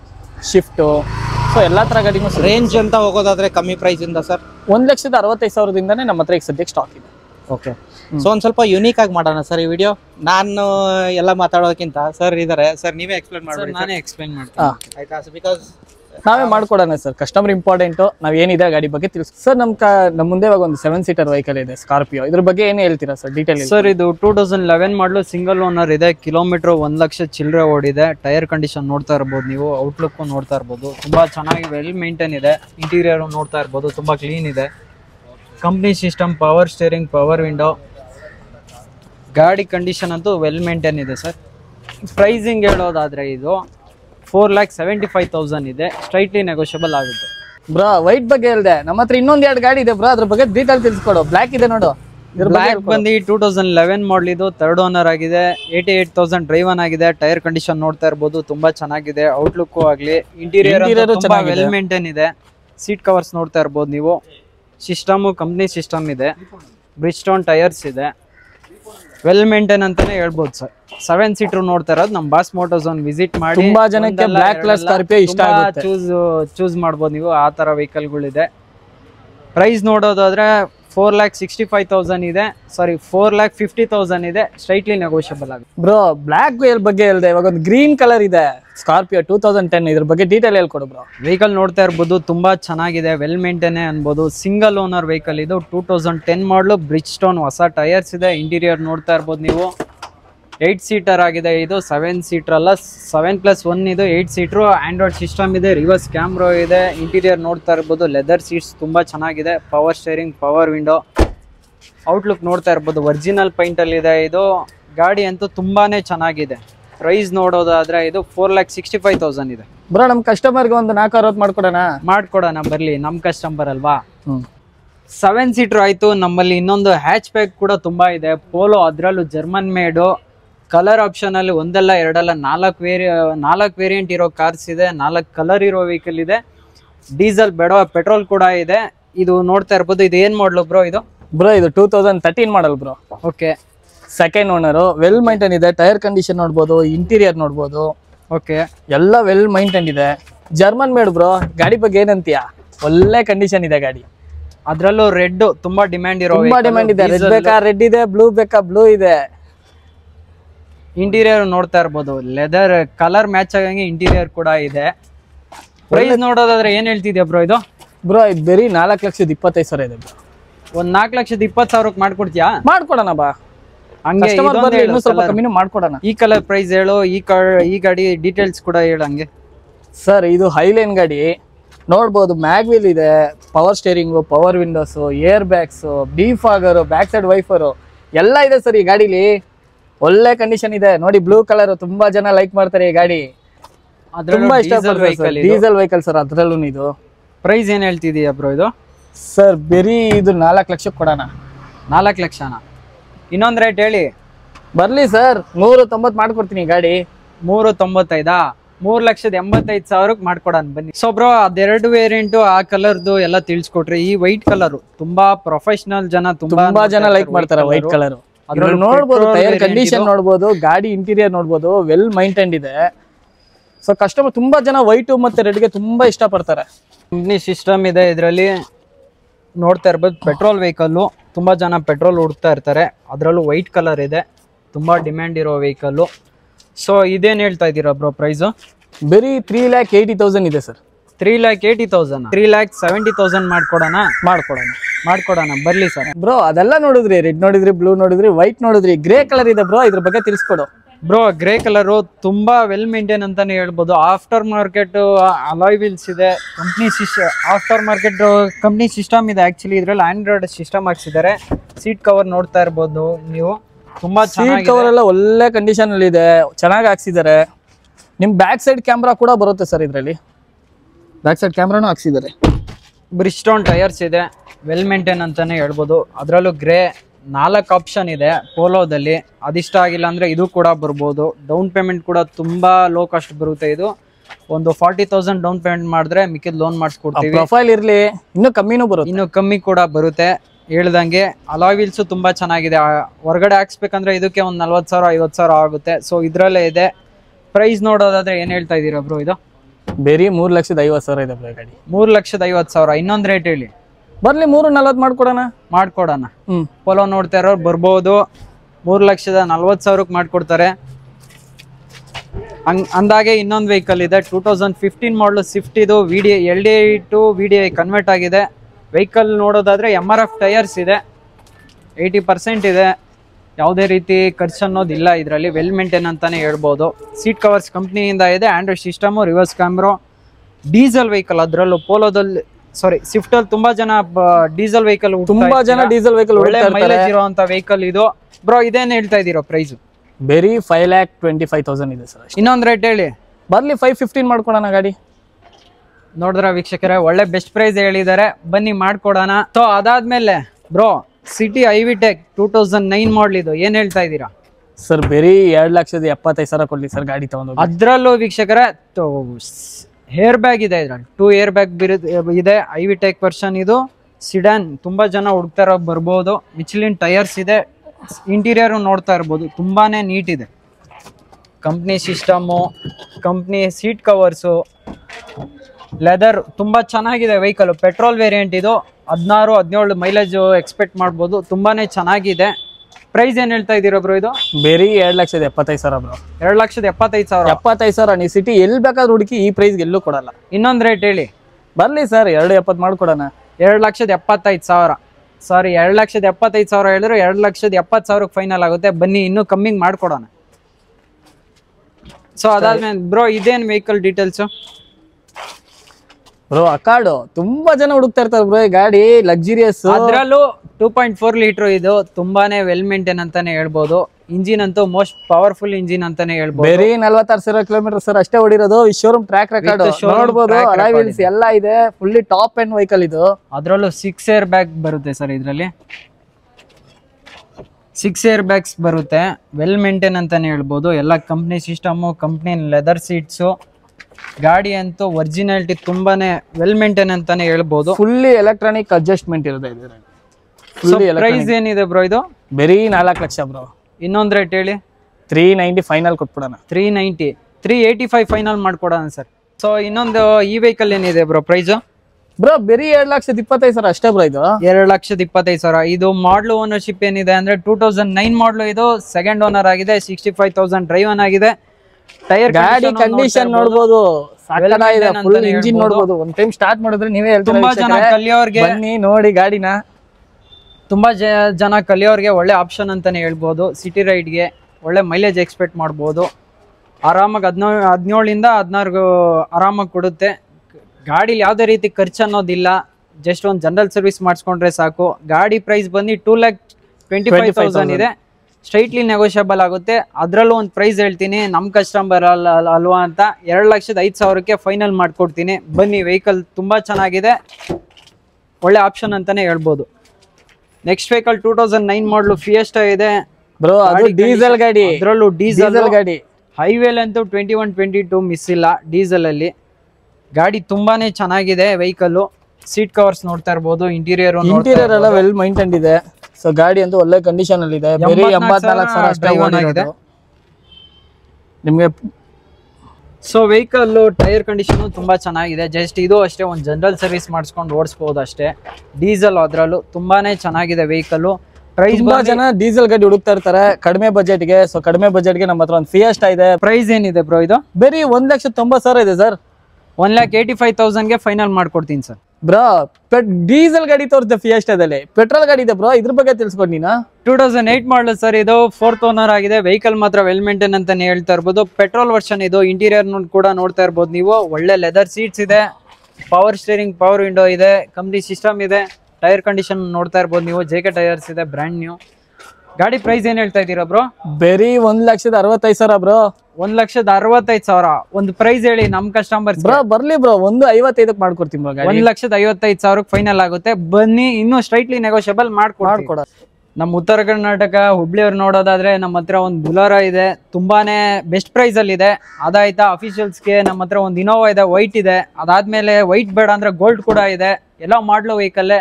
[SPEAKER 2] ಶಿಫ್ಟು ಸೊ ಎಲ್ಲ ಥರ ಗಾಡಿನೂ
[SPEAKER 3] ರೇಂಜ್ ಅಂತ ಹೋಗೋದಾದ್ರೆ ಕಮ್ಮಿ ಪ್ರೈಸ್ ಇಂದ ಸರ್
[SPEAKER 2] ಒಂದು ಲಕ್ಷದ ಅರವತ್ತೈದು ಸಾವಿರದಿಂದನೇ ನಮ್ಮ ಹತ್ರ ಈಗ ಸದ್ಯಕ್ಕೆ ಸ್ಟಾಕ್ ಇದೆ
[SPEAKER 3] ಓಕೆ ಸೊ ಒಂದ್ ಸ್ವಲ್ಪ ಯುನೀಕ್ ಆಗಿ ಮಾಡೋಣ ಸರ್ ಈ ವಿಡಿಯೋ ನಾನು ಎಲ್ಲ ಮಾತಾಡೋದಕ್ಕಿಂತ ಸರ್ ಇದಾರೆ ಸರ್ ನೀವೇ ಎಕ್ಸ್ಪ್ಲೇನ್
[SPEAKER 1] ಸರ್
[SPEAKER 3] ಮಾಡ್ಬಿಡಿ
[SPEAKER 1] ನಾನೇ ಎಕ್ಸ್ಪ್ಲೈನ್ ಮಾಡ್ತೀನಿ
[SPEAKER 2] ಹಾಂ
[SPEAKER 3] ಆಯ್ತಾ ಬಿಕಾಸ್
[SPEAKER 2] ನಾವೇ ಮಾಡ್ಕೊಡೋಣ ಸರ್ ಕಸ್ಟಮರ್ ಇಂಪಾರ್ಟೆಂಟು ನಾವು ಏನಿದೆ ಗಾಡಿ ಬಗ್ಗೆ ತಿಳಿಸ್ ಸರ್ ನಮ್ಮ ಕ ನಮ್ಮ ಮುಂದೆ ಇವಾಗ ಒಂದು ಸೆವೆನ್ ಸೀಟರ್ ವೆಹಿಕಲ್ ಇದೆ ಸ್ಕಾರ್ಪಿಯೋ ಇದ್ರ ಬಗ್ಗೆ ಏನು ಹೇಳ್ತೀರಾ ಸರ್ ಡೀಟೇಲ್
[SPEAKER 1] ಸರ್ ಇದು two thousand eleven model single owner ಇದೆ ಕಿಲೋಮೀಟರ್ ಒಂದ್ ಲಕ್ಷ ಚಿಲ್ಲರೆ ಓಡಿದೆ ಟೈರ್ ಕಂಡೀಷನ್ ನೋಡ್ತಾ ಇರ್ಬೋದು ನೀವು ಔಟ್ಲುಕ್ ನೋಡ್ತಾ ಇರ್ಬೋದು ತುಂಬಾ ಚೆನ್ನಾಗಿ ವೆಲ್ ಮೇಂಟೈನ್ ಇದೆ ಇಂಟೀರಿಯರ್ ನೋಡ್ತಾ ಇರ್ಬೋದು ತುಂಬಾ ಕ್ಲೀನ್ ಇದೆ company system power steering power window ಗಾಡಿ ಕಂಡೀಷನ್ ಅಂತೂ ವೆಲ್ ಮೇಂಟೈನ್ ಇದೆ ಸರ್ ಪ್ರೈಸಿಂಗ್ ಹೇಳೋದಾದ್ರೆ ಇದು four lakh seventy five thousand ಇದೆ ಸ್ಟ್ರೈಟ್ಲಿ ನೆಗೋಷಿಯಬಲ್ ಆಗುತ್ತೆ
[SPEAKER 2] ಬ್ರಾ ವೈಟ್ ಬಗ್ಗೆ ಹೇಳ್ದೆ ನಮ್ಮ ಹತ್ರ ಇನ್ನೊಂದ್ ಎರಡು ಗಾಡಿ ಇದೆ ಬ್ರಾ ಅದ್ರ ಬಗ್ಗೆ ಡೀಟೇಲ್ ತಿಳಿಸ್ಕೊಡು ಬ್ಲ್ಯಾಕ್ ಇದೆ ನೋಡು ಇದ್ರ ಬಗ್ಗೆ
[SPEAKER 1] ಬ್ಲ್ಯಾಕ್ ಬಂದು ಟೂ ತೌಸಂಡ್ ಲೆವೆನ್ ಮಾಡಲ್ ಇದು ಥರ್ಡ್ ಓನರ್ ಆಗಿದೆ eighty eight thousand drive on ಆಗಿದೆ ಟೈರ್ ಕಂಡೀಷನ್ ನೋಡ್ತಾ ಇರ್ಬೋದು ತುಂಬಾ ಚೆನ್ನಾಗಿದೆ ಔಟ್ಲುಕ್ ಆಗ್ಲಿ ಇಂಟೀರಿಯರ್
[SPEAKER 2] Interior
[SPEAKER 1] ತುಂಬಾ
[SPEAKER 2] ಚೆನ್ನಾಗಿದೆ.
[SPEAKER 1] ವೆಲ್ ಮೇಂಟೈನ್ ಇದೆ ಸೀಟ್ ಕವರ್ಸ್ ನೋಡ್ತಾ ಇರ್ಬೋದು ನೀವು ಸಿಸ್ಟಮ್ ಕಂಪ್ನಿ ಸಿಸ್ಟಮ್ ಇದೆ ಬ್ರಿಜ್ ಸ್ಟೋನ್ ಟೈರ್ಸ್ ಇದೆ ವೆಲ್ ಮೇಂಟೈನ್ ಅಂತಾನೆ ಹೇಳ್ಬೋದು ಸರ್ ಸೆವೆನ್ ಸೀಟರ್ ನೋಡ್ತಾ ಇರೋದು ನಮ್ಮ ಬಾಸ್ ಮೋಟೋಸ್ ಒಂದು ವಿಸಿಟ್ ಮಾಡಿ
[SPEAKER 2] ತುಂಬಾ ಜನಕ್ಕೆ black color Scorpio ಇಷ್ಟ ಆಗುತ್ತೆ.
[SPEAKER 1] ಚೂಸ್ ಚೂಸ್ ಮಾಡ್ಬೋದು ನೀವು ಆ ತರ ವೆಹಿಕಲ್ಗಳಿದೆ ಪ್ರೈಸ್ ನೋಡೋದಾದ್ರೆ four lakh sixty five thousand ಇದೆ sorry four lakh fifty thousand ಇದೆ ಸ್ಟ್ರೈಟ್ಲಿ ನೆಗೋಷಿಯಬಲ್ ಆಗುತ್ತೆ
[SPEAKER 2] ಬ್ರೋ ಬ್ಲ್ಯಾಕ್ ಬಗ್ಗೆ ಹೇಳ್ದೆ ಇವಾಗ ಒಂದು ಗ್ರೀನ್ ಕಲರ್ ಇದೆ ಸ್ಕಾರ್ಪಿಯೋ ಟೂ ತೌಸಂಡ್ ಟೆನ್ ಇದ್ರ ಬಗ್ಗೆ ಡೀಟೇಲ್ ಹೇಳ್ಕೊಡು ಬ್ರೋ
[SPEAKER 1] ವೆಹಿಕಲ್ ನೋಡ್ತಾ ಇರ್ಬೋದು ತುಂಬಾ ಚೆನ್ನಾಗಿದೆ ವೆಲ್ ಮೇಂಟೈನ್ ಅನ್ಬೋದು ಸಿಂಗಲ್ ಓನರ್ ವೆಹಿಕಲ್ ಇದು two thousand ten model Bridgestone ಹೊಸ ಟೈರ್ಸ್ ಇದೆ ಇಂಟೀರಿಯರ್ ನೋಡ್ತಾ ಇರ್ಬೋದು ನೀವು ಏಯ್ಟ್ ಸೀಟರ್ ಆಗಿದೆ ಇದು ಸೆವೆನ್ ಸೀಟರ್ ಅಲ್ಲ ಸೆವೆನ್ ಪ್ಲಸ್ ಒನ್ ಇದು ಏಯ್ಟ್ ಸೀಟ್ರು ಆಂಡ್ರಾಯ್ಡ್ ಸಿಸ್ಟಮ್ ಇದೆ ರಿವರ್ಸ್ ಕ್ಯಾಮ್ರಾ ಇದೆ ಇಂಟೀರಿಯರ್ ನೋಡ್ತಾ ಇರ್ಬೋದು ಲೆದರ್ ಸೀಟ್ಸ್ ತುಂಬಾ ಚೆನ್ನಾಗಿದೆ power steering power window outlook ನೋಡ್ತಾ ಇರ್ಬೋದು ಒರಿಜಿನಲ್ ಪೈಂಟಲ್ಲಿ ಇದೆ ಇದು ಗಾಡಿ ಅಂತೂ ತುಂಬಾನೇ ಚೆನ್ನಾಗಿದೆ ಪ್ರೈಸ್ ನೋಡೋದಾದ್ರೆ ಇದು four lakh sixty five thousand ಇದೆ
[SPEAKER 2] ಬ್ರೋ ನಮ್ಮ ಕಸ್ಟಮರ್ಗೆ ಒಂದು ನಾಲ್ಕು ಅರವತ್ತು ಮಾಡ್ಕೊಡೋಣ
[SPEAKER 1] ಮಾಡ್ಕೊಡೋಣ ಬರ್ಲಿ ನಮ್ ಕಸ್ಟಮರ್ ಅಲ್ವಾ
[SPEAKER 2] ಹ್ಮ್
[SPEAKER 1] ಸೆವೆನ್ ಸೀಟರ್ ಆಯ್ತು ನಮ್ಮಲ್ಲಿ ಇನ್ನೊಂದು ಹ್ಯಾಚ್ ಬ್ಯಾಗ್ ಕೂಡ ತುಂಬಾ ಇದೆ ಪೋಲೋ ಅದ್ರಲ್ಲೂ ಜರ್ಮನ್ ಮೇಡು ಕಲರ್ ಆಪ್ಷನ್ ಅಲ್ಲಿ ಒಂದಲ್ಲ ಎರಡಲ್ಲ ನಾಲ್ಕು ವೇರಿ ನಾಲ್ಕು ವೇರಿಯಂಟ್ ಇರೋ ಕಾರ್ಸ್ ಇದೆ ನಾಲ್ಕು ಕಲರ್ ಇರೋ ವೆಹಿಕಲ್ ಇದೆ ಡೀಸೆಲ್ ಬೇಡ ಪೆಟ್ರೋಲ್ ಕೂಡ ಇದೆ ಇದು ನೋಡ್ತಾ ಇರ್ಬೋದು ಇದು ಏನ್ ಮಾಡ್ಲು ಬ್ರೋ ಇದು
[SPEAKER 2] ಬ್ರೋ ಇದು two thousand thirteen model bro
[SPEAKER 1] okay
[SPEAKER 2] second owner well maintain ಇದೆ ಟೈರ್ ಕಂಡೀಷನ್ ನೋಡ್ಬೋದು ಇಂಟೀರಿಯರ್ ನೋಡ್ಬೋದು
[SPEAKER 1] ಓಕೆ
[SPEAKER 2] ಎಲ್ಲ ವೆಲ್ ಮೈಂಟೈನ್ ಇದೆ ಜರ್ಮನ್ ಮೇಡ್ ಬ್ರೋ ಗಾಡಿ ಬಗ್ಗೆ ಏನಂತೀಯ ಒಳ್ಳೆ ಕಂಡೀಷನ್ ಇದೆ ಗಾಡಿ
[SPEAKER 1] ಅದ್ರಲ್ಲೂ ರೆಡ್ ತುಂಬಾ ಡಿಮ್ಯಾಂಡ್ ಇರೋ
[SPEAKER 2] ತುಂಬಾ
[SPEAKER 1] vehicle.
[SPEAKER 2] ಡಿಮ್ಯಾಂಡ್ ಇದೆ ರೆಡ್
[SPEAKER 1] Diesel-
[SPEAKER 2] ಬೇಕಾ ರೆಡ್ ಇದೆ ಬ್ಲೂ ಬೇಕಾ ಬ್ಲೂ ಇದೆ
[SPEAKER 1] ಇಂಟೀರಿಯರ್ ನೋಡ್ತಾ ಇರ್ಬೋದು ಲೆದರ್ ಕಲರ್ ಮ್ಯಾಚ್ ಆಗಂಗೆ ಇಂಟೀರಿಯರ್ ಕೂಡ ಇದೆ ಪ್ರೈಸ್ ನೋಡೋದಾದ್ರೆ ಏನ್ ಹೇಳ್ತಿದ್ಯಾ ಬ್ರೋ ಇದು
[SPEAKER 2] ಬ್ರೋ ಇದು ಬರೀ ನಾಲ್ಕು ಲಕ್ಷದ ಇಪ್ಪತ್ತೈದು ಸಾವಿರ ಇದೆ ಬ್ರೋ
[SPEAKER 1] ಒಂದ್ ನಾಲ್ಕು ಲಕ್ಷದ ಇಪ್ಪತ್ತು ಸಾವಿರಕ್ಕೆ ಮಾಡ್ಕೊಡ್ತೀಯಾ
[SPEAKER 2] ಮಾಡ್ಕೊಡೋಣ ಬಾ
[SPEAKER 1] ಹಂಗೆ
[SPEAKER 2] ಕಸ್ಟಮರ್
[SPEAKER 1] ಇದೊಂದು
[SPEAKER 2] ಬರ್ಲಿ
[SPEAKER 1] ಹೇಳು
[SPEAKER 2] ಇನ್ನೂ ಸ್ವಲ್ಪ
[SPEAKER 1] colour.
[SPEAKER 2] ಕಮ್ಮಿನೂ ಮಾಡ್ಕೊಡೋಣ
[SPEAKER 1] ಈ ಕಲರ್ ಪ್ರೈಸ್ ಹೇಳು ಈ ಕಾ ಈ ಗಾಡಿ ಡೀಟೇಲ್ಸ್ ಕೂಡ ಹೇಳು ಹಂಗೆ
[SPEAKER 2] ಸರ್ ಇದು ಹೈಲೈನ್ ಗಾಡಿ ನೋಡ್ಬೋದು ಮ್ಯಾಗ್ವಿಲ್ ಇದೆ power steering power windows air bags defogger back side wiper ಎಲ್ಲ ಇದೆ ಸರ್ ಈ ಗಾಡೀಲಿ ಒಳ್ಳೆ ಕಂಡೀಷನ್ ಇದೆ ನೋಡಿ ಬ್ಲೂ ಕಲರ್ ತುಂಬಾ ಜನ ಲೈಕ್ ಮಾಡ್ತಾರೆ ಈ ಗಾಡಿ ತುಂಬಾ ಇಷ್ಟಪಡ್ತಾರೆ
[SPEAKER 1] ವೆಹಿಕಲ್
[SPEAKER 2] ಡೀಸೆಲ್ ವೆಹಿಕಲ್ ಸರ್ ಅದ್ರಲ್ಲೂ ಇದು
[SPEAKER 1] ಪ್ರೈಸ್ ಏನ್ ಹೇಳ್ತಿದೀಯಾ ಬ್ರೋ ಇದು
[SPEAKER 2] ಸರ್ ಬರೀ ಇದು ನಾಲ್ಕು ಲಕ್ಷಕ್ಕೆ ಕೊಡೋಣ
[SPEAKER 1] ನಾಲ್ಕು ಲಕ್ಷನ ಇನ್ನೊಂದ್ ರೇಟ್ ಹೇಳಿ
[SPEAKER 2] ಬರ್ಲಿ ಸರ್ ನೂರು ತೊಂಬತ್ತು ಮಾಡ್ಕೊಡ್ತೀನಿ ಈ ಗಾಡಿ
[SPEAKER 1] ಮೂರು ತೊಂಬತ್ತೈದಾ ಮೂರ್ ಲಕ್ಷದ ಎಂಬತ್ತೈದು ಸಾವಿರಕ್ಕೆ ಮಾಡ್ಕೊಡೋಣ ಬನ್ನಿ ಸೊ ಬ್ರೋ ಅದೆರಡು ವೇರಿಯಂಟು ಆ ಕಲರ್ದು ಎಲ್ಲ ತಿಳಿಸ್ಕೊಟ್ರಿ ಈ ವೈಟ್ ಕಲರ್ ತುಂಬಾ ಪ್ರೊಫೆಷನಲ್ ಜನ ತುಂಬಾ
[SPEAKER 2] ತುಂಬಾ ಜನ ಲೈಕ್ ಮಾಡ್ತಾರೆ ವೈಟ್ ಕಲರ್
[SPEAKER 1] ಅದ್ರಲ್ಲೂ
[SPEAKER 2] ನೋಡ್ಬೋದು
[SPEAKER 1] petrol
[SPEAKER 2] ಟೈರ್
[SPEAKER 1] variant
[SPEAKER 2] ಕಂಡೀಷನ್
[SPEAKER 1] ಇದು.
[SPEAKER 2] ನೋಡ್ಬೋದು ಗಾಡಿ ಇಂಟೀರಿಯರ್ ನೋಡ್ಬೋದು ವೆಲ್ ಮೈಂಟೈನ್ಡ್ ಇದೆ ಸೊ ಕಸ್ಟಮರ್ ತುಂಬಾ ಜನ ವೈಟ್ ಮತ್ತೆ ರೆಡ್ಗೆ ತುಂಬಾ ಇಷ್ಟಪಡ್ತಾರೆ
[SPEAKER 1] ಕಂಪ್ನಿ ಸಿಸ್ಟಮ್ ಇದೆ ಇದರಲ್ಲಿ ನೋಡ್ತಾ ಇರ್ಬೋದು ಪೆಟ್ರೋಲ್ ವೆಹಿಕಲ್ಲು ತುಂಬ ಜನ ಪೆಟ್ರೋಲ್ ಹುಡ್ತಾ ಇರ್ತಾರೆ ಅದರಲ್ಲೂ ವೈಟ್ ಕಲರ್ ಇದೆ ತುಂಬ ಡಿಮ್ಯಾಂಡ್ ಇರೋ ವೆಹಿಕಲ್ಲು ಸೊ ಇದೇನು ಹೇಳ್ತಾ ಇದ್ದೀರಾ ಬ್ರೋ ಪ್ರೈಸು
[SPEAKER 2] ಬರೀ ತ್ರೀ ಲ್ಯಾಕ್ ಏಯ್ಟಿ ತೌಸಂಡ್ ಇದೆ sir
[SPEAKER 1] three lakh eighty thousand three lakh seventy thousand ಮಾಡ್ಕೊಡೋಣ
[SPEAKER 2] ಮಾಡ್ಕೊಡೋಣ
[SPEAKER 1] ಮಾಡ್ಕೊಡೋಣ ಬರಲಿ ಸರ್
[SPEAKER 2] ಬ್ರೋ ಅದೆಲ್ಲ ನೋಡಿದ್ರಿ ರೆಡ್ ನೋಡಿದ್ರಿ ಬ್ಲೂ ನೋಡಿದ್ರಿ ವೈಟ್ ನೋಡಿದ್ರಿ ಗ್ರೇ ಕಲರ್ ಇದೆ ಬ್ರೋ ಇದ್ರ ಬಗ್ಗೆ ತಿಳಿಸ್ಕೊಡು
[SPEAKER 1] ಬ್ರೋ ಗ್ರೇ ಕಲರು ತುಂಬ ವೆಲ್ ಮೇಂಟೈನ್ ಅಂತಾನೆ ಹೇಳ್ಬೋದು ಆಫ್ಟರ್ ಮಾರ್ಕೆಟ್ ಅಲಾಯ್ ವೀಲ್ಸ್ ಇದೆ ಕಂಪ್ನಿ ಸಿಸ್ ಆಫ್ಟರ್ ಮಾರ್ಕೆಟ್ ಕಂಪ್ನಿ ಸಿಸ್ಟಮ್ ಇದೆ ಆ್ಯಕ್ಚುಲಿ ಇದರಲ್ಲಿ ಆಂಡ್ರಾಯ್ಡ್ ಸಿಸ್ಟಮ್ ಹಾಕ್ಸಿದ್ದಾರೆ ಸೀಟ್ ಕವರ್ ನೋಡ್ತಾ ಇರ್ಬೋದು ನೀವು ತುಂಬ
[SPEAKER 2] ಸೀಟ್
[SPEAKER 1] ಚೆನ್ನಾಗಿದೆ
[SPEAKER 2] ಕವರ್ ಎಲ್ಲ ಒಳ್ಳೆ ಕಂಡೀಷನ್ ಅಲ್ಲಿ ಇದೆ ಚೆನ್ನಾಗಿ ಹಾಕ್ಸಿದ್ದಾರೆ ನಿಮ್ ಬ್ಯಾಕ್ ಸೈಡ್ ಕ್ಯಾಮ್ರಾ ಕೂಡ ಬರುತ್ತೆ ಸರ್ ಇದರಲ್ಲಿ ಬ್ಯಾಕ್ ಸೈಡ್ ಕ್ಯಾಮ್ರಾನು ಹಾಕ್ಸಿದ್ದಾರೆ
[SPEAKER 1] ಬ್ರಿಸ್ಟೋನ್ ಟೈರ್ಸ್ ಇದೆ ವೆಲ್ ಮೇಂಟೈನ್ ಅಂತಾನೆ ಹೇಳ್ಬೋದು ಅದರಲ್ಲೂ ಗ್ರೇ ನಾಲ್ಕು ಆಪ್ಷನ್ ಇದೆ ಪೋಲೋದಲ್ಲಿ ಅದಿಷ್ಟ ಆಗಿಲ್ಲ ಅಂದ್ರೆ ಇದು ಕೂಡ ಬರ್ಬೋದು ಡೌನ್ ಪೇಮೆಂಟ್ ಕೂಡ ತುಂಬಾ ಲೋ ಕಾಸ್ಟ್ ಬರುತ್ತೆ ಇದು ಒಂದು ಫಾರ್ಟಿ ತೌಸಂಡ್ ಡೌನ್ ಪೇಮೆಂಟ್ ಮಾಡಿದ್ರೆ ಮಿಕ್ಕಿದ ಲೋನ್ ಮಾಡಿಸ್ಕೊಡ್ತೀವಿ
[SPEAKER 2] ಪ್ರೊಫೈಲ್ ಇರ್ಲಿ ಇನ್ನೂ ಕಮ್ಮಿನೂ ಬರುತ್ತೆ
[SPEAKER 1] ಇನ್ನು ಕಮ್ಮಿ ಕೂಡ ಬರುತ್ತೆ ಹೇಳ್ದಂಗೆ ಅಲಾಯ್ ವೀಲ್ಸು ತುಂಬ ಚೆನ್ನಾಗಿದೆ ಆ, ಹೊರಗಡೆ ಹಾಕ್ಸ್ಬೇಕಂದ್ರೆ ಇದಕ್ಕೆ ಒಂದು ನಲ್ವತ್ತು ಸಾವಿರ ಐವತ್ತು ಸಾವಿರ ಆಗುತ್ತೆ ಸೊ ಇದರಲ್ಲೇ ಇದೆ ಪ್ರೈಸ್ ನೋಡೋದಾದ್ರೆ ಏನು ಹೇಳ್ತಾ ಇದ್ದೀರಾ ಬ್ರೋ ಇದು
[SPEAKER 2] ಬೇರೆ ಮೂರ್ ಲಕ್ಷದ ಐವತ್ತು ಸಾವಿರ ಇದೆ ಬ್ರೋ ಈ ಗಾಡಿ
[SPEAKER 1] ಮೂರು ಲಕ್ಷದ ಐವತ್ತು ಸಾವಿರ ಇನ್ನೊಂದು ರೇಟ್ ಹೇಳಿ
[SPEAKER 2] ಬರ್ಲಿ ಮೂರು ನಲ್ವತ್ತು ಮಾಡ್ಕೊಡೋಣ
[SPEAKER 1] ಮಾಡ್ಕೊಡೋಣ
[SPEAKER 2] ಹ್ಮ್
[SPEAKER 1] ಪೋಲೋ ನೋಡ್ತಾ ಇರೋರು ಬರ್ಬೋದು ಮೂರು ಲಕ್ಷದ ನಲ್ವತ್ತು ಸಾವಿರಕ್ಕೆ ಮಾಡ್ಕೊಡ್ತಾರೆ ಹಂಗ್ ಅಂದಾಗೆ ಇನ್ನೊಂದು ವೆಹಿಕಲ್ ಇದೆ two thousand fifteen model Swift ಇದು V D L D I to V D I convert ಆಗಿದೆ ವೆಹಿಕಲ್ ನೋಡೋದಾದ್ರೆ ಎಮ್ ಆರ್ ಎಫ್ ಟೈರ್ಸ್ ಇದೆ ಏಯ್ಟಿ ಪರ್ಸೆಂಟ್ ಇದೆ ಯಾವುದೇ ರೀತಿ ಖರ್ಚು ಅನ್ನೋದಿಲ್ಲ ಇದರಲ್ಲಿ ವೆಲ್ ಮೇಂಟೈನ್ ಅಂತಾನೆ ಹೇಳ್ಬೋದು ಸೀಟ್ ಕವರ್ಸ್ ಕಂಪ್ನಿಯಿಂದ ಇದೆ Android system reverse camera diesel vehicle ಅದರಲ್ಲೂ ಪೋಲೋದಲ್ಲಿ ಸಾರಿ ಸ್ವಿಫ್ಟಲ್ಲಿ ತುಂಬಾ ಜನ ಡೀಸೆಲ್ ವೆಹಿಕಲ್
[SPEAKER 2] ತುಂಬಾ ಜನ ಡೀಸೆಲ್ ವೆಹಿಕಲ್
[SPEAKER 1] ಒಳ್ಳೆ ಮೈಲೇಜ್ ಇರುವಂತ ವೆಹಿಕಲ್ ಇದು ಬ್ರೋ ಇದೇನ್ ಹೇಳ್ತಾ ಇದೀರೋ ಪ್ರೈಸ್
[SPEAKER 2] ಬೇರೆ five lakh twenty five thousand ಇದೆ ಸರ್ ಅಷ್ಟೇ
[SPEAKER 1] ಇನ್ನೊಂದ್ ರೇಟ್ ಹೇಳಿ
[SPEAKER 2] ಬರ್ಲಿ ಫೈವ್ ಫಿಫ್ಟೀನ್ ಮಾಡ್ಕೊಡೋಣ ಗಾಡಿ
[SPEAKER 1] ನೋಡಿದ್ರ ವೀಕ್ಷಕರೇ ಒಳ್ಳೆ ಬೆಸ್ಟ್ ಪ್ರೈಸ್ ಹೇಳಿದ್ದಾರೆ ಬನ್ನಿ ಮಾಡ್ಕೊಡೋಣ ಸೊ ಅದಾದ್ಮೇಲೆ bro City iVTEC two thousand nine model ಇದು ಏನ್ ಹೇಳ್ತಾ ಇದ್ದೀರಾ
[SPEAKER 2] ಸರ್ ಬೇರೆ ಎರಡ್ ಲಕ್ಷದ ಎಪ್ಪತ್ತೈದು ಸಾವಿರ ಕೊಡ್ಲಿ ಸರ್ ಗಾಡಿ ತಗೊಂಡು
[SPEAKER 1] ಅದ್ರಲ್ಲೂ ವೀಕ್ಷಕರೇ ಹೇರ್ ಬ್ಯಾಗ್ ಇದೆ ಇದ್ರಲ್ಲಿ ಟೂ ಏರ್ ಬ್ಯಾಗ್ ಇದೆ ಐವಿಟೆಕ್ ವರ್ಷನ್ ಇದು ಸಿಡಾನ್ ತುಂಬಾ ಜನ ಹುಡುಕ್ತಾರ ಬರ್ಬೋದು ಮಿಚ್ಲಿನ್ ಟೈರ್ಸ್ ಇದೆ ಇಂಟೀರಿಯರ್ ನೋಡ್ತಾ ಇರ್ಬೋದು ತುಂಬಾನೇ ನೀಟ್ ಇದೆ company system company seat covers leather ತುಂಬಾ ಚೆನ್ನಾಗಿದೆ ವೆಹಿಕಲ್ ಪೆಟ್ರೋಲ್ ವೇರಿಯಂಟ್ ಇದು ಹದಿನಾರು ಹದಿನೇಳು ಮೈಲೇಜ್ ಎಕ್ಸ್ಪೆಕ್ಟ್ ಮಾಡ್ಬೋದು ತುಂಬಾನೇ ಚೆನ್ನಾಗಿದೆ ಪ್ರೈಸ್ ಏನ್ ಹೇಳ್ತಾ ಇದ್ದೀರಾ ಬ್ರೋ ಇದು
[SPEAKER 2] ಬೇರೆ ಎರಡ್ ಲಕ್ಷದ ಎಪ್ಪತ್ತೈದು ಸಾವಿರ ಬ್ರೋ
[SPEAKER 1] ಎರಡು ಲಕ್ಷದ ಎಪ್ಪತ್ತೈದು ಸಾವಿರ
[SPEAKER 2] ಎಪ್ಪತ್ತೈದು ಸಾವಿರ ನೀವು ಸಿಟಿ ಎಲ್ಲಿ ಬೇಕಾದ್ರೂ ಹುಡುಕಿ ಈ ಪ್ರೈಸ್ಗೆ ಎಲ್ಲೂ ಕೊಡಲ್ಲ
[SPEAKER 1] ಇನ್ನೊಂದು ರೇಟ್ ಹೇಳಿ
[SPEAKER 2] ಬರ್ಲಿ ಸರ್ ಎರಡು ಎಪ್ಪತ್ತು ಮಾಡ್ಕೊಡೋಣ
[SPEAKER 1] ಎರಡು ಲಕ್ಷದ ಎಪ್ಪತ್ತೈದು ಸಾವಿರ ಸಾರಿ ಎರಡು ಲಕ್ಷದ ಎಪ್ಪತ್ತೈದು ಸಾವಿರ ಹೇಳಿದ್ರು ಎರಡು ಲಕ್ಷದ ಎಪ್ಪತ್ತು ಸಾವಿರಕ್ಕೆ ಫೈನಲ್ ಆಗುತ್ತೆ ಬನ್ನಿ ಇನ್ನೂ ಕಮ್ಮಿಗೆ ಮಾಡ್ಕೊಡೋಣ ಸೊ ಅದಾದ್ಮೇಲೆ ಬ್ರೋ ಇದೇನು ವೆಹಿಕಲ್ ಡೀಟೇಲ್ಸು
[SPEAKER 2] ಬ್ರೋ ಅಕಾರ್ಡು ತುಂಬಾ ಜನ ಹುಡುಕ್ತಾ ಇರ್ತಾರೆ ಬ್ರೋ ಈ ಗಾಡಿ ಲಕ್ಸುರಿಯಸ್
[SPEAKER 1] ಅದರಲ್ಲೂ ಟೂ ಪಾಯಿಂಟ್ ಫೋರ್ ಲೀಟ್ರ್ ಇದು ತುಂಬಾನೇ ವೆಲ್ ಮೇಂಟೈನ್ ಅಂತಾನೆ ಹೇಳ್ಬೋದು ಇಂಜಿನ್ ಅಂತೂ ಮೋಸ್ಟ್ ಪವರ್ಫುಲ್ ಇಂಜಿನ್ ಅಂತಾನೆ ಹೇಳ್ಬೋದು
[SPEAKER 2] ಬೇರೆ ನಲ್ವತ್ತಾರು ಸಾವಿರ ಕಿಲೋಮೀಟರ್ ಸರ್ ಅಷ್ಟೇ ಹೊಡಿರೋದು ಈ showroom track record
[SPEAKER 1] With showroom
[SPEAKER 2] ನೋಡ್ಬೋದು
[SPEAKER 1] track record
[SPEAKER 2] ಅಲೈವಿಲ್ಸ್ ಎಲ್ಲ ಇದೆ ಫುಲ್ಲಿ ಟಾಪ್ ಎಂಡ್ ವೆಹಿಕಲ್ ಇದು
[SPEAKER 1] ಅದರಲ್ಲೂ ಸಿಕ್ಸ್ ಏರ್ ಬ್ಯಾಗ್ ಬರುತ್ತೆ ಸರ್ ಇದರಲ್ಲಿ ಸಿಕ್ಸ್ ಏರ್ ಬ್ಯಾಗ್ಸ್ ಬರುತ್ತೆ ವೆಲ್ ಮೇಂಟೈನ್ ಅಂತಾನೆ ಹೇಳ್ಬೋದು ಎಲ್ಲ company system company leather seats ಗಾಡಿ ಅಂತೂ ಒರಿಜಿನಾಲಿಟಿ ತುಂಬಾನೇ ವೆಲ್ ಮೇಂಟೈನ್ ಅಂತಾನೆ ಹೇಳ್ಬೋದು
[SPEAKER 2] ಫುಲ್ಲಿ ಎಲೆಕ್ಟ್ರಾನಿಕ್ ಅಡ್ಜಸ್ಟ್ಮೆಂಟ್ ಇರುತ್ತೆ ಇದರಲ್ಲಿ ಫುಲ್ಲಿ
[SPEAKER 1] ಪ್ರೈಸ್ ಏನಿದೆ ಬ್ರೋ ಇದು
[SPEAKER 2] ಬರೀ ನಾಲ್ಕು ಲಕ್ಷ ಬ್ರೋ
[SPEAKER 1] ಇನ್ನೊಂದು ರೇಟ್ ಹೇಳಿ
[SPEAKER 2] ತ್ರೀ ನೈಂಟಿ ಫೈನಲ್ ಕೊಟ್ಬಿಡೋಣ
[SPEAKER 1] three ninety three eighty five final ಮಾಡ್ಕೊಡೋಣ ಸರ್ ಸೊ ಇನ್ನೊಂದು ಈ ವೆಹಿಕಲ್ ಏನಿದೆ ಬ್ರೋ ಪ್ರೈಸು
[SPEAKER 2] ಬ್ರೋ ಬರೀ ಎರಡ್ ಲಕ್ಷದ ಇಪ್ಪತ್ತೈದು ಸಾವಿರ ಅಷ್ಟೇ ಬ್ರೋ ಇದು
[SPEAKER 1] ಎರಡು ಲಕ್ಷದ ಇಪ್ಪತ್ತೈದು ಸಾವಿರ ಇದು ಮಾಡ್ಲು ಓನರ್ಶಿಪ್ ಏನಿದೆ ಅಂದ್ರೆ ಟೂ ತೌಸಂಡ್ ನೈನ್ ಮಾಡ್ಲು ಇದು ಸೆಕೆಂಡ್ ಓನರ್ ಆಗಿದೆ ಸಿಕ್ಸ್ಟಿ ಫೈವ್ ತೌಸಂಡ್ ಡ್ರೈವ್ ಆಗಿದೆ ಟೈರ್
[SPEAKER 2] ಗಾಡಿ ಕಂಡೀಷನ್ ನೋಡ್ಬೋದು ಸಾಕಾಗಿದೆ
[SPEAKER 1] maintain
[SPEAKER 2] ಫುಲ್
[SPEAKER 1] ಅಂತಾನೆ
[SPEAKER 2] ಇಂಜಿನ್
[SPEAKER 1] ಹೇಳ್ಬೋದು.
[SPEAKER 2] ನೋಡ್ಬೋದು ಒಂದ್ ಟೈಮ್ ಸ್ಟಾರ್ಟ್ ಮಾಡಿದ್ರೆ ನೀವೇ ಹೇಳ್ತೀರಾ
[SPEAKER 1] ತುಂಬಾ ಜನ
[SPEAKER 2] ವೀಕ್ಷಕರೇ.
[SPEAKER 1] ಕಲಿಯೋರ್ಗೆ
[SPEAKER 2] ಬನ್ನಿ ನೋಡಿ ಗಾಡಿನ
[SPEAKER 1] ತುಂಬಾ ಜ- ಜನ ಕಲಿಯೋರ್ಗೆ ಒಳ್ಳೆ ಆಪ್ಷನ್ ಅಂತಾನೆ ಹೇಳ್ಬೋದು ಸಿಟಿ ರೈಡ್ಗೆ ಒಳ್ಳೆ ಮೈಲೇಜ್ ಎಕ್ಸ್ಪೆಕ್ಟ್ ಮಾಡ್ಬೋದು ಆರಾಮಾಗಿ ಹದಿನೇಳು ಹದಿನೇಳರಿಂದ ಹದಿನಾರು ಆರಾಮಾಗಿ ಕೊಡುತ್ತೆ ಗಾಡೀಲಿ ಯಾವುದೇ ರೀತಿ ಖರ್ಚು ಅನ್ನೋದಿಲ್ಲ ಜಸ್ಟ್ ಒಂದು ಜನರಲ್ ಸರ್ವಿಸ್ ಮಾಡಿಸ್ಕೊಂಡ್ರೆ ಸಾಕು ಗಾಡಿ ಪ್ರೈಸ್ ಬಂದು two lakh twenty five thousand ಇದೆ ಸ್ಟ್ರೈಟ್ಲಿ ನೆಗೋಷಿಯಬಲ್ ಆಗುತ್ತೆ ಅದರಲ್ಲೂ ಒಂದು ಪ್ರೈಸ್ ಹೇಳ್ತೀನಿ ನಮ್ಮ ಕಸ್ಟಮರ್ ಅಲ್ಲ ಅಲ್ಲ- ಅಲ್ವಾ ಅಂತ ಎರಡು ಲಕ್ಷದ ಐದು ಸಾವಿರಕ್ಕೆ ಫೈನಲ್ ಮಾಡ್ಕೊಡ್ತೀನಿ ಬನ್ನಿ ವೆಹಿಕಲ್ ತುಂಬ ಚೆನ್ನಾಗಿದೆ ಒಳ್ಳೆ ಆಪ್ಷನ್ ಅಂತಾನೆ ಹೇಳ್ಬೋದು next vehicle two thousand nine model Fiesta ಇದೆ
[SPEAKER 2] ಬ್ರೋ ಅದು ಡೀಸೆಲ್ ಗಾಡಿ
[SPEAKER 1] ಅದರಲ್ಲೂ ಡೀಸೆಲ್
[SPEAKER 2] ಡೀಸೆಲ್ ಗಾಡಿ
[SPEAKER 1] ಹೈವೇಲ್ ಅಂತೂ twenty one twenty two miss ಇಲ್ಲ ಡೀಸೆಲ್ ಅಲ್ಲಿ ಗಾಡಿ ತುಂಬಾನೇ ಚೆನ್ನಾಗಿದೆ ವೆಹಿಕಲ್ ಸೀಟ್ ಕವರ್ಸ್ ನೋಡ್ತಾ ಇರ್ಬೋದು ಇಂಟೀರಿಯರ್
[SPEAKER 2] ಇಂಟೀರಿಯರ್ ಎಲ್ಲ ವೆಲ್ ಮೈಂಟೈನ್ ಇದೆ ಸೊ ಗಾಡಿ ಅಂತೂ ಒಳ್ಳೆ ಕಂಡೀಷನ್ ಅಲ್ಲಿ ಇದೆ ಬರೀ
[SPEAKER 1] ಎಂಬತ್ನಾಲ್ಕು
[SPEAKER 2] ಎಂಬತ್ನಾಲ್ಕು ಸಾವಿರ ಅಷ್ಟೇ
[SPEAKER 1] drive on
[SPEAKER 2] ಓಡಿರೋದು.
[SPEAKER 1] ಆಗಿದೆ.
[SPEAKER 2] ನಿಮ್ಗೆ
[SPEAKER 1] ಸೊ ವೆಹಿಕಲ್ ಟೈರ್ ಕಂಡೀಷನ್ ತುಂಬಾ ಚೆನ್ನಾಗಿದೆ ಜಸ್ಟ್ ಇದು ಅಷ್ಟೇ ಒಂದು ಜನರಲ್ ಸರ್ವಿಸ್ ಮಾಡಿಸ್ಕೊಂಡು ಓಡಿಸ್ಬೋದು ಅಷ್ಟೇ ಡೀಸೆಲ್ ಅದರಲ್ಲೂ ತುಂಬಾನೇ ಚೆನ್ನಾಗಿದೆ ವೆಹಿಕಲ್ ಪ್ರೈಸ್
[SPEAKER 2] ತುಂಬಾ ಜನ ಡೀಸೆಲ್ ಗಾಡಿ ಹುಡುಕ್ತಾ ಇರ್ತಾರೆ ಕಡಿಮೆ ಬಜೆಟ್ಗೆ ಸೊ ಕಡಿಮೆ ಬಜೆಟ್ಗೆ ನಮ್ಮ ಹತ್ರ ಒಂದು ಫಿಯಸ್ಟಾ ಇದೆ
[SPEAKER 1] ಪ್ರೈಸ್ ಏನಿದೆ ಬ್ರೋ ಇದು
[SPEAKER 2] ಬರೀ ಒಂದ್ ಲಕ್ಷ ತೊಂಬತ್ತು ಸಾವಿರ ಇದೆ sir
[SPEAKER 1] one lakh eighty five ತೌಸಂಡ್ಗೆ ಫೈನಲ್ ಮಾಡ್ಕೊಡ್ತೀನಿ ಸರ್
[SPEAKER 2] ಬ್ರೋ ಪೆಟ್ ಡೀಸೆಲ್ ಗಾಡಿ ತೋರಿಸಿದೆ ಫಿಯಸ್ಟಾದಲ್ಲಿ ಪೆಟ್ರೋಲ್ ಗಾಡಿ ಇದೆ ಬ್ರೋ ಇದ್ರ ಬಗ್ಗೆ ತಿಳ್ಸ್ಕೊಂಡು ನೀನು
[SPEAKER 1] two thousand eight model sir ಇದು ಫೋರ್ತ್ ಓನರ್ ಆಗಿದೆ ವೆಹಿಕಲ್ ಮಾತ್ರ ವೆಲ್ ಮೇಂಟೈನ್ ಅಂತಾನೆ ಹೇಳ್ತಾ ಇರ್ಬೋದು ಪೆಟ್ರೋಲ್ ವರ್ಷನ್ ಇದು ಇಂಟೀರಿಯರ್ ಕೂಡ ನೋಡ್ತಾ ಇರ್ಬೋದು ನೀವು ಒಳ್ಳೆ ಲೆದರ್ ಸೀಟ್ಸ್ ಇದೆ ಪವರ್ ಸ್ಟೇರಿಂಗ್ ಪವರ್ ವಿಂಡೋ ಇದೆ ಕಂಪ್ನಿ ಸಿಸ್ಟಮ್ ಇದೆ ಟೈರ್ ಕಂಡೀಷನ್ ನೋಡ್ತಾ ಇರ್ಬೋದು ನೀವು ಜೆ ಕೆ ಟೈರ್ಸ್ ಇದೆ ಬ್ರ್ಯಾಂಡ್ ನ್ಯೂ ಗಾಡಿ ಪ್ರೈಸ್ ಏನ್ ಹೇಳ್ತಾ ಇದ್ದೀರಾ ಬ್ರೋ
[SPEAKER 2] ಬರೀ ಒಂದ್ ಲಕ್ಷದ ಅರವತ್ತೈದು ಸಾವಿರ ಬ್ರೋ
[SPEAKER 1] ಒಂದ್ ಲಕ್ಷದ ಅರವತ್ತೈದು ಸಾವಿರ ಒಂದು ಪ್ರೈಸ್ ಹೇಳಿ ನಮ್ ಕಸ್ಟಮರ್ಸ್
[SPEAKER 2] ಬ್ರೋ ಬರ್ಲಿ ಬ್ರೋ ಒಂದು ಐವತ್ತೈದಕ್ಕೆ ಮಾಡ್ಕೊಡ್ತೀನಿ ಬ್ರೋ ಗಾಡಿ
[SPEAKER 1] ಒಂದ್ ಲಕ್ಷದ ಐವತ್ತೈದು ಸಾವಿರಕ್ಕೆ ಫೈನಲ್ ಆಗುತ್ತೆ ಬನ್ನಿ ಇನ್ನೂ ಸ್ಟ್ರೈಟ್ಲಿ ನೆಗೋಷಿಯಬಲ್ ಮಾಡ್ಕೊಡ್ತೀವಿ
[SPEAKER 2] ಮಾಡ್ಕೊಡ
[SPEAKER 1] ನಮ್ಮ ಉತ್ತರ ಕರ್ನಾಟಕ ಹುಬ್ಳಿಯವ್ರು ನೋಡೋದಾದ್ರೆ ನಮ್ಮ ಹತ್ರ ಒಂದು ಬುಲಾರ ಇದೆ ತುಂಬಾನೇ ಬೆಸ್ಟ್ ಪ್ರೈಸ್ ಅಲ್ಲಿ ಇದೆ ಅದಾಯ್ತಾ ಅಫಿಷಿಯಲ್ಸ್ಗೆ ನಮ್ಮ ಹತ್ರ ಒಂದು ಇನೋವಾ ಇದೆ ವೈಟ್ ಇದೆ ಅದಾದ್ಮೇಲೆ ವೈಟ್ ಬೇಡ ಅಂದ್ರೆ ಗೋಲ್ಡ್ ಕೂಡ ಇದೆ ಎಲ್ಲ ಮಾಡ್ಲು ವೆಹಿಕಲ್ಲೇ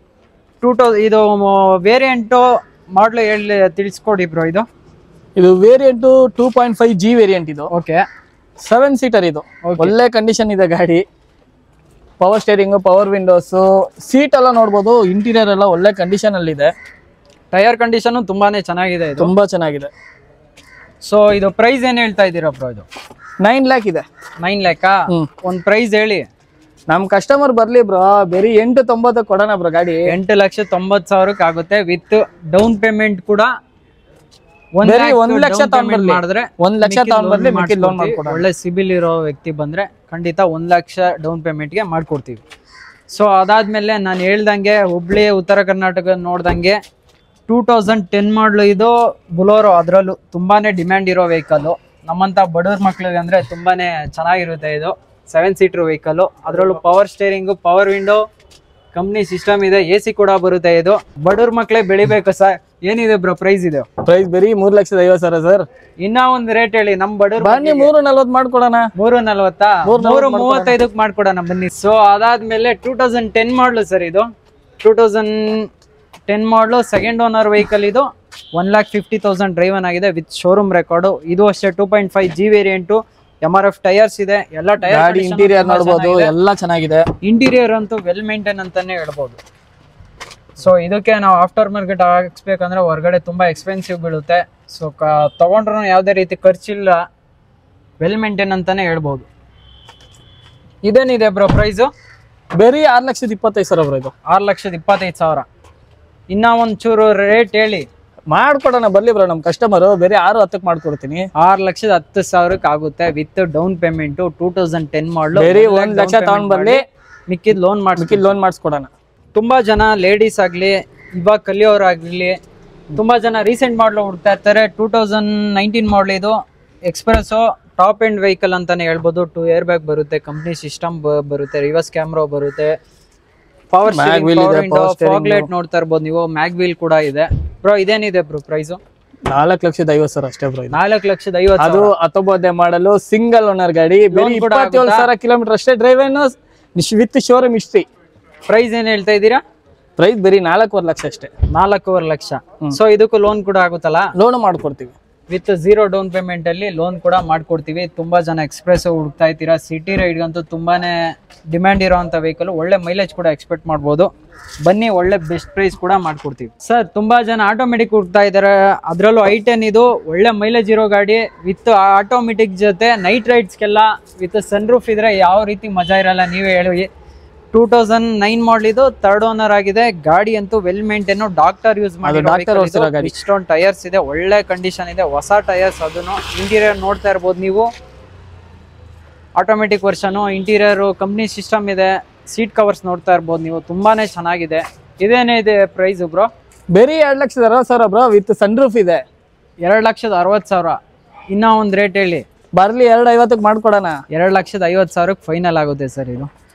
[SPEAKER 1] ಟೂ ಟೌ ಇದು ವೇರಿಯಂಟು ಮಾಡ್ಲು ಹೇಳಿ ತಿಳಿಸ್ಕೊಡಿ ಬ್ರೋ ಇದು
[SPEAKER 2] ಇದು variant two point five G variant ಇದು
[SPEAKER 1] ಓಕೆ
[SPEAKER 2] ಸೆವೆನ್ ಸೀಟರ್ ಇದು
[SPEAKER 1] Okay.
[SPEAKER 2] ಒಳ್ಳೆ ಕಂಡೀಷನ್ ಇದೆ ಗಾಡಿ power steering power windows seat ಎಲ್ಲ ನೋಡ್ಬೋದು ಇಂಟೀರಿಯರ್ ಎಲ್ಲ ಒಳ್ಳೆ ಕಂಡೀಷನ್ ಅಲ್ಲಿ ಇದೆ
[SPEAKER 1] ಟೈರ್ ಕಂಡೀಷನ್ ತುಂಬಾನೇ ಚೆನ್ನಾಗಿದೆ ಇದು
[SPEAKER 2] ತುಂಬಾ ಚೆನ್ನಾಗಿದೆ
[SPEAKER 1] ಸೊ ಇದು ಪ್ರೈಸ್ ಏನ್ ಹೇಳ್ತಾ ಇದ್ದೀರಾ ಬ್ರೋ ಇದು
[SPEAKER 2] ನೈನ್ ಲ್ಯಾಕ್ ಇದೆ
[SPEAKER 1] ನೈನ್ ಲ್ಯಾಕಾ
[SPEAKER 2] ಹ್ಮ್.
[SPEAKER 1] ಒಂದು ಪ್ರೈಸ್ ಹೇಳಿ
[SPEAKER 2] ನಮ್ ಕಸ್ಟಮರ್ ಬರ್ಲಿ ಬ್ರೋ ಬರೀ ಎಂಟು ತೊಂಬತ್ತು ಕೊಡೋಣ ಬ್ರೋ ಗಾಡಿ
[SPEAKER 1] ಎಂಟು ಲಕ್ಷ ತೊಂಬತ್ತು ಸಾವಿರಕ್ಕೆ ಆಗುತ್ತೆ ವಿತ್ ಡೌನ್ ಪೇಮೆಂಟ್ ಕೂಡ ಒಂದ್
[SPEAKER 2] ಬರೀ
[SPEAKER 1] lakh
[SPEAKER 2] ಒಂದ್ ಲಕ್ಷ
[SPEAKER 1] down
[SPEAKER 2] ತಗೊಂಡ್
[SPEAKER 1] payment
[SPEAKER 2] ಬರ್ಲಿ.
[SPEAKER 1] ಮಾಡಿದ್ರೆ
[SPEAKER 2] ಒಂದ್ ಲಕ್ಷ
[SPEAKER 1] ಮಿಕ್ಕಿದ್
[SPEAKER 2] ತಗೊಂಡ್
[SPEAKER 1] loan
[SPEAKER 2] ಬರ್ಲಿ, ಮಿಕ್ಕಿದ್ loan
[SPEAKER 1] ಮಾಡ್ಸ್ಕೊಡ್ತೀವಿ.
[SPEAKER 2] ಮಾಡ್ಕೊಡೋಣ.
[SPEAKER 1] ಒಳ್ಳೆ ಸಿಬಿಲ್ ಇರೋ ವ್ಯಕ್ತಿ ಬಂದ್ರೆ ಖಂಡಿತ ಒಂದ್ ಲಕ್ಷ ಡೌನ್ ಪೇಮೆಂಟ್ಗೆ ಮಾಡ್ಕೊಡ್ತೀವಿ ಸೊ ಅದಾದ್ಮೇಲೆ ನಾನು ಹೇಳ್ದಂಗೆ ಹುಬ್ಳಿ ಉತ್ತರ ಕರ್ನಾಟಕ ನೋಡ್ದಂಗೆ ಟೂ ತೌಸಂಡ್ ಟೆನ್ ಮಾಡಲು ಇದು ಬುಲೋರೋ ಅದರಲ್ಲೂ ತುಂಬಾನೇ ಡಿಮ್ಯಾಂಡ್ ಇರೋ ವೆಹಿಕಲ್ಲು ನಮ್ಮಂತ ಬಡವ್ರ ಮಕ್ಳಿಗೆ ಅಂದ್ರೆ ತುಂಬಾನೇ ಚೆನ್ನಾಗಿರುತ್ತೆ ಇದು ಸೆವೆನ್ ಸೀಟರ್ ವೆಹಿಕಲ್ ಅದರಲ್ಲೂ power steering power window company system ಇದೆ ಎ ಸಿ ಕೂಡ ಬರುತ್ತೆ ಇದು ಬಡವ್ರ ಮಕ್ಳೇ ಬೆಳಿಬೇಕು ಸರ್ ಏನಿದೆ ಬ್ರೋ ಪ್ರೈಸ್ ಇದೆ
[SPEAKER 2] ಪ್ರೈಸ್ ಬರೀ ಮೂರ್ ಲಕ್ಷದ ಐವತ್ತು ಸಾವಿರ ಸರ್
[SPEAKER 1] ಇನ್ನ ಒಂದ್ ರೇಟ್ ಹೇಳಿ ನಮ್ ಬಡವ್ರ
[SPEAKER 2] ಬನ್ನಿ ಮೂರು ನಲ್ವತ್ತು ಮಾಡ್ಕೊಡೋಣ
[SPEAKER 1] ಮೂರು ನಲ್ವತ್ತಾ
[SPEAKER 2] ಮೂರು
[SPEAKER 1] ಮೂರು
[SPEAKER 2] ನಲ್ವತ್ತು
[SPEAKER 1] ಮೂವತ್ತೈದಕ್ಕೆ ಮಾಡ್ಕೊಡೋಣ ಬನ್ನಿ ಸೊ ಅದಾದ್ಮೇಲೆ ಟೂ ತೌಸಂಡ್ ಟೆನ್ ಮಾಡಲು ಸರ್ ಇದು ಟೂ ತೌಸಂಡ್ ಟೆನ್ ಮಾಡಲು ಸೆಕೆಂಡ್ ಓನರ್ ವೆಹಿಕಲ್ ಇದು one lakh fifty thousand driven ಆಗಿದೆ ವಿತ್ ಶೋರೂಮ್ ರೆಕಾರ್ಡು ಇದು ಅಷ್ಟೇ two point five G variant M R F tyres ಇದೆ ಎಲ್ಲ
[SPEAKER 2] ಗಾಡಿ ಇಂಟೀರಿಯರ್ ನೋಡ್ಬೋದು
[SPEAKER 1] ಟೈರ್
[SPEAKER 2] ಎಲ್ಲ ಚೆನ್ನಾಗಿದೆ
[SPEAKER 1] ಇಂಟೀರಿಯರ್ ಅಂತೂ ವೆಲ್ ಮೇಂಟೈನ್ ಅಂತಾನೆ ಹೇಳ್ಬೋದು ಸೊ ಇದಕ್ಕೆ ನಾವು ಆಫ್ಟರ್ ಮಾರ್ಕೆಟ್ ಹಾಕ್ಸ್ಬೇಕಂದ್ರೆ ಹೊರಗಡೆ ತುಂಬಾ ಎಕ್ಸ್ಪೆನ್ಸಿವ್ ಬೀಳುತ್ತೆ ಸೊ ಕ ತಗೊಂಡ್ರು ಯಾವುದೇ ರೀತಿ ಖರ್ಚಿಲ್ಲ ವೆಲ್ ಮೇಂಟೈನ್ ಅಂತಾನೆ ಹೇಳ್ಬೋದು ಇದೇನಿದೆ ಬ್ರೋ ಪ್ರೈಸು
[SPEAKER 2] ಬರೀ ಆರ್ ಲಕ್ಷದ ಇಪ್ಪತ್ತೈದು ಸಾವಿರ ಬ್ರೋ ಇದು
[SPEAKER 1] ಆರು ಲಕ್ಷದ ಇಪ್ಪತ್ತೈದು ಸಾವಿರ ಇನ್ನ ಒಂಚೂರು ರೇಟ್ ಹೇಳಿ
[SPEAKER 2] ಮಾಡ್ಕೊಡೋಣ ಬರ್ಲಿ ಬ್ರೋ ನಮ್ ಕಸ್ಟಮರ್ ಬೇರೆ ಆರು ಹತ್ತಕ್ಕೆ ಮಾಡ್ಕೊಡ್ತೀನಿ
[SPEAKER 1] ಆರು ಲಕ್ಷದ ಹತ್ತು ಸಾವಿರಕ್ಕೆ ಆಗುತ್ತೆ with down payment two thousand ten ಮಾಡಲು
[SPEAKER 2] ಬೇರೆ ಒಂದ್ ಲಕ್ಷ ತಗೊಂಡ್ ಬರ್ಲಿ.
[SPEAKER 1] ಮಿಕ್ಕಿದ್ ಲೋನ್ ಮಾಡಿ
[SPEAKER 2] ಮಿಕ್ಕಿ ಲೋನ್ ಮಾಡಿಸ್ಕೊಡೋಣ
[SPEAKER 1] ತುಂಬಾ ಜನ ಲೇಡೀಸ್ ಆಗ್ಲಿ ಇವಾಗ ಕಲಿಯೋರಾಗ್ಲಿ ತುಂಬಾ ಜನ ರೀಸೆಂಟ್ ಮಾಡಲು ಹುಡ್ತಾ ಇರ್ತಾರೆ ಟೂ ತೌಸಂಡ್ ನೈನ್ಟೀನ್ ಮಾಡಲ್ ಇದು ಎಕ್ಸ್ಪ್ರೆಸ್ಸು ಟಾಪ್ ಎಂಡ್ ವೆಹಿಕಲ್ ಅಂತಾನೆ ಹೇಳ್ಬೋದು ಟೂ ಏರ್ ಬ್ಯಾಗ್ ಬರುತ್ತೆ ಕಂಪ್ನಿ ಸಿಸ್ಟಮ್ ಬರುತ್ತೆ ರಿವರ್ಸ್ ಕ್ಯಾಮ್ರಾ ಬರುತ್ತೆ ಪವರ್
[SPEAKER 2] Mag wheel ಇದೆ, power steering.
[SPEAKER 1] ಫಾಗ್ಲೈಟ್ ನೋಡ್ತಾ ಇರ್ಬೋದು ನೀವು ಮ್ಯಾಗ್ ವೀಲ್ ಕೂಡ ಇದೆ ಬ್ರೋ ಇದೇನಿದೆ ಬ್ರೋ ಪ್ರೈಸು
[SPEAKER 2] ನಾಲ್ಕು ಲಕ್ಷದ ಐವತ್ತು ಸಾವಿರ ಅಷ್ಟೇ ಬ್ರೋ ಇದು
[SPEAKER 1] ನಾಲ್ಕು ಲಕ್ಷದ ಐವತ್ತು
[SPEAKER 2] ಅದು ಹತ್ತೊಂಬತ್ತನೇ ಮಾಡಲು ಸಿಂಗಲ್ ಓನರ್ ಗಾಡಿ ಬರೀ
[SPEAKER 1] Loan ಕೂಡ
[SPEAKER 2] ಇಪ್ಪತ್ತೇಳು
[SPEAKER 1] ಆಗುತ್ತಾ?
[SPEAKER 2] ಸಾವಿರ ಕಿಲೋಮೀಟರ್ ಅಷ್ಟೇ ಡ್ರೈವ್ ಏನು ವಿತ್ ಶೋರೂಮ್ ಹಿಸ್ಟ್ರಿ
[SPEAKER 1] ಪ್ರೈಸ್ ಏನ್ ಹೇಳ್ತಾ ಇದ್ದೀರಾ
[SPEAKER 2] ಪ್ರೈಸ್ ಬರೀ ನಾಲ್ಕೂವರೆ ಲಕ್ಷ ಅಷ್ಟೇ
[SPEAKER 1] ನಾಲ್ಕೂವರೆ ಲಕ್ಷ ಸೊ ಇದಕ್ಕೂ ಲೋನ್ ಕೂಡ ಆಗುತ್ತಲ್ಲ
[SPEAKER 2] ಲೋನ್ ಮಾಡ್ಕೊಡ್ತೀವಿ
[SPEAKER 1] ವಿತ್ ಝೀರೋ ಡೌನ್ ಪೇಮೆಂಟ್ ಅಲ್ಲಿ ಲೋನ್ ಕೂಡ ಮಾಡ್ಕೊಡ್ತೀವಿ ತುಂಬಾ ಜನ ಎಕ್ಸ್ಪ್ರೆಸ್ ಹುಡುಕ್ತಾ ಇದ್ದೀರಾ ಸಿಟಿ ರೈಡ್ಗಂತೂ ತುಂಬಾನೇ ಡಿಮ್ಯಾಂಡ್ ಇರೋಂಥ ವೆಹಿಕಲ್ ಒಳ್ಳೆ ಮೈಲೇಜ್ ಕೂಡ ಎಕ್ಸ್ಪೆಕ್ಟ್ ಮಾಡ್ಬೋದು ಬನ್ನಿ ಒಳ್ಳೆ ಬೆಸ್ಟ್ ಪ್ರೈಸ್ ಕೂಡ ಮಾಡ್ಕೊಡ್ತೀವಿ ಸರ್ ತುಂಬಾ ಜನ ಆಟೋಮೆಟಿಕ್ ಹುಡುಕ್ತಾ ಇದ್ದಾರೆ ಅದರಲ್ಲೂ ಐ ಟೆನ್ ಇದು ಒಳ್ಳೆ ಮೈಲೇಜ್ ಇರೋ ಗಾಡಿ ವಿತ್ ಆಟೋಮೆಟಿಕ್ ಜೊತೆ ನೈಟ್ ರೈಡ್ಸ್ಗೆಲ್ಲ ವಿತ್ ಸನ್ ರೂಫ್ ಇದ್ರೆ ಯಾವ ರೀತಿ ಮಜಾ ಇರಲ್ಲ ನೀವೇ ಹೇಳಿ ಟೂ ತೌಸಂಡ್ ನೈನ್ ಮಾಡಲ್ ಇದು ಥರ್ಡ್ ಓನರ್ ಆಗಿದೆ ಗಾಡಿ ಅಂತೂ ವೆಲ್ ಮೇಂಟೈನ್ ಡಾಕ್ಟರ್ ಯೂಸ್ ಮಾಡಿ
[SPEAKER 2] Doctor ಓಡ್ಸಿರೋ ಗಾಡಿ.
[SPEAKER 1] ಸ್ಟೋನ್ ಟೈರ್ಸ್ ಇದೆ ಒಳ್ಳೆ ಕಂಡೀಷನ್ ಇದೆ ಹೊಸ ಟೈರ್ಸ್ ಅದನ್ನು ಇಂಟೀರಿಯರ್ ನೋಡ್ತಾ ಇರ್ಬೋದು ನೀವು automatic version interior company system ಇದೆ ಸೀಟ್ ಕವರ್ಸ್ ನೋಡ್ತಾ ಇರ್ಬೋದು ನೀವು ತುಂಬಾನೇ ಚೆನ್ನಾಗಿದೆ ಇದೇನೇ ಇದೆ ಪ್ರೈಸ್ ಬ್ರೋ
[SPEAKER 2] ಬೇರೆ ಎರಡ್ ಲಕ್ಷದ ಅರವತ್ತು ಸಾವಿರ ಬ್ರೋ ವಿತ್ ಸನ್ ರೂಫ್ ಇದೆ
[SPEAKER 1] ಎರಡು ಲಕ್ಷದ ಅರವತ್ತು ಸಾವಿರ ಇನ್ನೂ ಒಂದು ರೇಟ್ ಹೇಳಿ
[SPEAKER 2] ಬರ್ಲಿ ಎರಡು ಐವತ್ತಕ್ಕೆ ಮಾಡ್ಕೊಡೋಣ
[SPEAKER 1] ಎರಡು ಲಕ್ಷದ ಐವತ್ತು ಸಾವಿರಕ್ಕೆ ಫೈನಲ್ ಆಗುತ್ತೆ ಸರ್ ಇದು